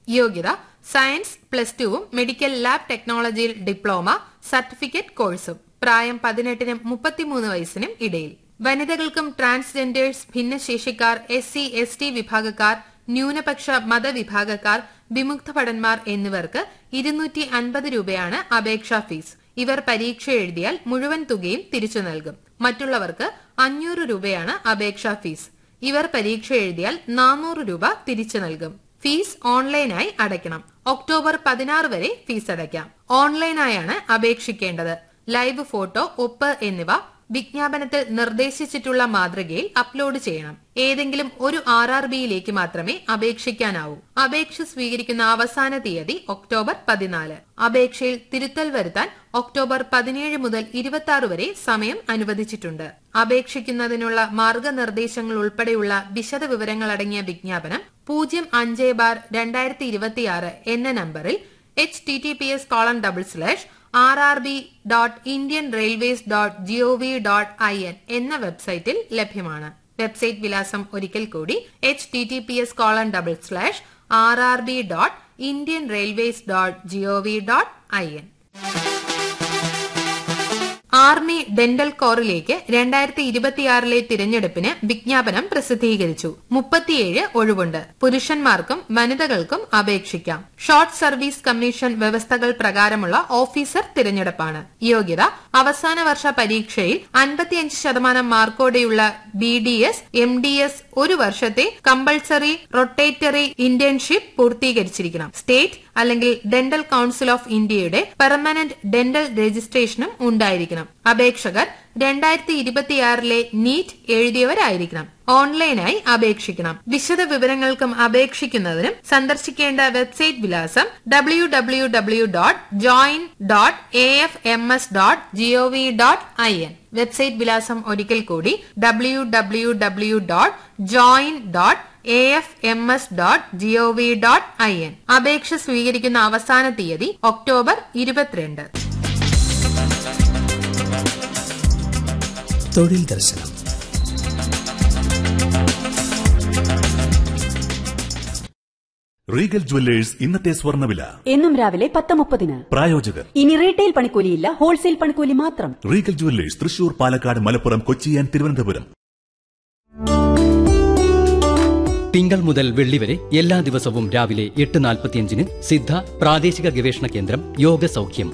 യോഗ്യത science plus ടുവും medical lab ടെക്നോളജിയിൽ ഡിപ്ലോമ സർട്ടിഫിക്കറ്റ് കോഴ്സും പ്രായം പതിനെട്ടിനും മുപ്പത്തിമൂന്ന് വയസ്സിനും ഇടയിൽ വനിതകൾക്കും ട്രാൻസ്ജെൻഡേഴ്സ് ഭിന്നശേഷിക്കാർ എസ് സി എസ് ടി വിഭാഗക്കാർ ന്യൂനപക്ഷ മതവിഭാഗക്കാർ വിമുക്ത ഭടന്മാർ എന്നിവർക്ക് ഇരുന്നൂറ്റി അൻപത് രൂപയാണ് അപേക്ഷാ ഫീസ് ഇവർ പരീക്ഷ എഴുതിയാൽ മുഴുവൻ തുകയും തിരിച്ചു നൽകും മറ്റുള്ളവർക്ക് അഞ്ഞൂറ് രൂപയാണ് അപേക്ഷാ ഫീസ് ഇവർ പരീക്ഷ എഴുതിയാൽ നാനൂറ് രൂപ തിരിച്ചു നൽകും ഫീസ് ഓൺലൈനായി അടയ്ക്കണം ഒക്ടോബർ പതിനാറ് വരെ ഫീസ് അടയ്ക്കാം ഓൺലൈനായാണ് അപേക്ഷിക്കേണ്ടത് ലൈവ് ഫോട്ടോ ഒപ്പ് എന്നിവ വിജ്ഞാപനത്തിൽ നിർദ്ദേശിച്ചിട്ടുള്ള മാതൃകയിൽ അപ്ലോഡ് ചെയ്യണം ഏതെങ്കിലും ഒരു ആർ ആർ ബിയിലേക്ക് മാത്രമേ അപേക്ഷിക്കാനാവൂ അപേക്ഷ സ്വീകരിക്കുന്ന അവസാന തീയതി ഒക്ടോബർ പതിനാല് അപേക്ഷയിൽ തിരുത്തൽ വരുത്താൻ ഒക്ടോബർ പതിനേഴ് മുതൽ ഇരുപത്തി ആറ് വരെ സമയം അനുവദിച്ചിട്ടുണ്ട് അപേക്ഷിക്കുന്നതിനുള്ള മാർഗനിർദ്ദേശങ്ങൾ ഉൾപ്പെടെയുള്ള വിശദ വിവരങ്ങൾ അടങ്ങിയ വിജ്ഞാപനം പൂജ്യം അഞ്ച് ബാർ രണ്ടായിരത്തി ഇരുപത്തിയാറ് എന്ന നമ്പറിൽ H T T P S colon double slash R R B dot Indian railways dot GOV dot I N എന്ന വെബ്സൈറ്റിൽ ലഭ്യമാണ് വെബ്സൈറ്റ് വിലാസം ഒരിക്കൽ കൂടി H T T P S colon double slash R R B dot Indian railways dot GOV dot I N army dental കോറിലേക്ക് രണ്ടായിരത്തി ഇരുപത്തിയാറിലെ തിരഞ്ഞെടുപ്പിന് വിജ്ഞാപനം പ്രസിദ്ധീകരിച്ചു മുപ്പത്തിയേഴ് ഒഴിവുണ്ട് പുരുഷന്മാർക്കും വനിതകൾക്കും അപേക്ഷിക്കാം ഷോർട്ട് സർവീസ് കമ്മീഷൻ വ്യവസ്ഥകൾ പ്രകാരമുള്ള ഓഫീസർ തിരഞ്ഞെടുപ്പാണ് യോഗ്യത അവസാന വർഷ പരീക്ഷയിൽ അൻപത്തിയഞ്ച് ശതമാനം മാർക്കോടെയുള്ള B D S M D S ഒരു വർഷത്തെ കമ്പൾസറി റൊട്ടേറ്ററി ഇന്റേൺഷിപ്പ് പൂർത്തീകരിച്ചിരിക്കണം സ്റ്റേറ്റ് അല്ലെങ്കിൽ ഡെന്റൽ കൌൺസിൽ ഓഫ് ഇന്ത്യയുടെ പെർമനന്റ് ഡെന്റൽ രജിസ്ട്രേഷനും ഉണ്ടായിരിക്കണം അപേക്ഷകർ രണ്ടായിരത്തി ഇരുപത്തിയാറിലെ നീറ്റ് എഴുതിയവരായിരിക്കണം ഓൺലൈനായി അപേക്ഷിക്കണം വിശദ വിവരങ്ങൾക്കും അപേക്ഷിക്കുന്നതിനും സന്ദർശിക്കേണ്ട വെബ്സൈറ്റ് വിലാസം W W W dot join dot A F M S dot GOV dot I N website വിലാസം ഒരിക്കൽ കൂടി W W W dot join dot A F M S dot GOV dot I N അപേക്ഷ സ്വീകരിക്കുന്ന അവസാന തീയതി October ഇരുപത്തിരണ്ട് തൊഴിൽ ദർശനം റീഗൽ ജുവല്ലേഴ്സ് ഇന്നത്തെ സ്വർണ്ണവില എന്നും രാവിലെ പത്ത് മുപ്പതിന് പ്രായോജകർ ഇനി റീറ്റെയിൽ പണിക്കൂലിയില്ല ഹോൾസെയിൽ പണിക്കൂലി മാത്രം Regal jewellers Thrissur Palakkad Malappuram Kochi and Thiruvananthapuram തിങ്കൾ മുതൽ വെള്ളി വരെ എല്ലാ ദിവസവും രാവിലെ എട്ട് നാൽപ്പത്തിയഞ്ചിന് സിദ്ധ പ്രാദേശിക ഗവേഷണ കേന്ദ്രം യോഗ സൗഖ്യം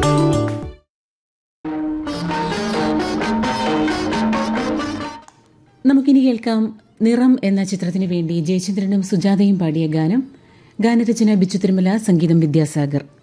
നമുക്കിനി കേൾക്കാം നിറം എന്ന ചിത്രത്തിനു വേണ്ടി ജയചന്ദ്രനും സുജാതയും പാടിയ ഗാനം ഗാനരചന ബിച്ചു തിരുമല സംഗീതം വിദ്യാസാഗർ